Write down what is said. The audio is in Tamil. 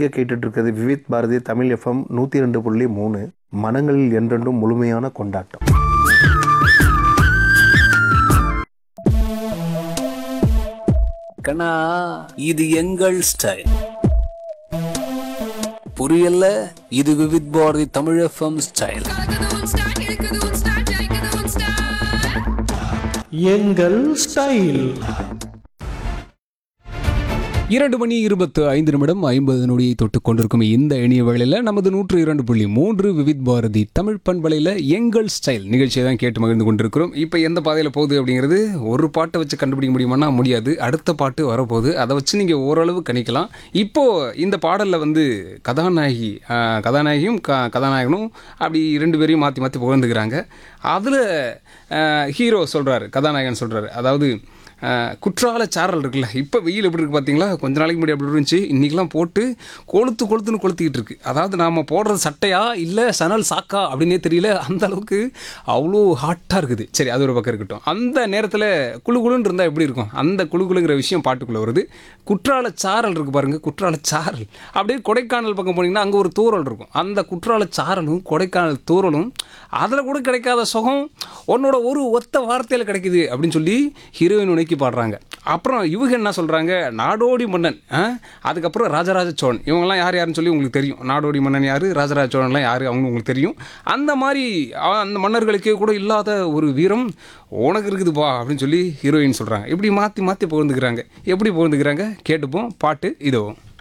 நீங்க கேட்டுட்டு இருக்கிறது விவித் பாரதி தமிழ் எஃப்எம் நூத்தி ரெண்டு புள்ளி மூணு மனங்களில் என்றென்றும் முழுமையான கொண்டாட்டம் கண்ணா இது எங்கள் ஸ்டைல் புரியல இது விவித் பாரதி தமிழ் எஃப்எம் ஸ்டைல் கலக்குது உன் ஸ்டைல் இருக்குது உன் ஸ்டைல் ஜெயிக்குது உன் ஸ்டைல் எங்கள் ஸ்டைல் இரண்டு மணி இருபத்து ஐந்து நிமிடம் ஐம்பது நொடியை தொட்டு கொண்டிருக்கும் இந்த இணைய வேளையில் நமது நூற்று இரண்டு புள்ளி மூன்று விவித் பாரதி தமிழ் பண்பலையில் எங்கள் ஸ்டைல் நிகழ்ச்சியை தான் கேட்டு மகிழ்ந்து கொண்டிருக்கிறோம் இப்போ எந்த பாதையில் போகுது அப்படிங்கிறது ஒரு பாட்டை வச்சு கண்டுபிடிக்க முடியுமானா முடியாது அடுத்த பாட்டு வரப்போகுது அதை வச்சு நீங்கள் ஓரளவு கணிக்கலாம் இப்போது இந்த பாடலில் வந்து கதாநாயகி ஆஹ், கதாநாயகியும் க கதாநாயகனும் அப்படி ரெண்டு பேரையும் மாற்றி மாற்றி புகழ்ந்துக்கிறாங்க அதில் ஹீரோ சொல்கிறாரு கதாநாயகன் சொல்கிறாரு அதாவது ஆஹ், குற்றால சாரல் இருக்குல்ல இப்போ வெயில் எப்படி இருக்குது பார்த்தீங்களா கொஞ்ச நாளைக்கு முன்னாடி அப்படி இருந்துச்சு இன்றைக்கெலாம் போட்டு கொளுத்து கொளுத்துன்னு கொளுத்திக்கிட்டு இருக்கு அதாவது நாம் போடுறது சட்டையா இல்லை சணல் சாக்கா அப்படின்னே தெரியல அந்த அளவுக்கு அவ்வளோ ஹாட்டாக இருக்குது சரி அது ஒரு பக்கம் இருக்கட்டும் அந்த நேரத்தில் குளு குளுன்னு இருந்தால் எப்படி இருக்கும் அந்த குளு குளுங்கிற விஷயம் பாட்டுக்குள்ளே வருது குற்றால சாரல் இருக்குது பாருங்கள் குற்றால சாரல் அப்படியே கொடைக்கானல் பக்கம் போனீங்கன்னா அங்கே ஒரு தூரல் இருக்கும் அந்த குற்றால சாரலும் கொடைக்கானல் தூரலும் அதில் கூட கிடைக்காத சுகம் உன்னோட ஒரு ஒத்த வார்த்தையில் கிடைக்குது அப்படின்னு சொல்லி ஹீரோயின் உனக்கி பாடுறாங்க அப்புறம் இவங்க என்ன சொல்கிறாங்க நாடோடி மன்னன் ஆ? அதுக்கப்புறம் ராஜராஜ சோழன் இவங்கெல்லாம் யார் யாருன்னு சொல்லி உங்களுக்கு தெரியும் நாடோடி மன்னன் யார் ராஜராஜ சோழன்லாம் யார் அவங்க உங்களுக்கு தெரியும் அந்த மாதிரி அ- அந்த மன்னர்களுக்கே கூட இல்லாத ஒரு வீரம் உனக்கு இருக்குதுப்பா அப்படின்னு சொல்லி ஹீரோயின் சொல்கிறாங்க இப்படி மாற்றி மாற்றி புகழ்ந்துக்கிறாங்க எப்படி புகழ்ந்துக்கிறாங்க கேட்டுப்போம் பாட்டு இதோ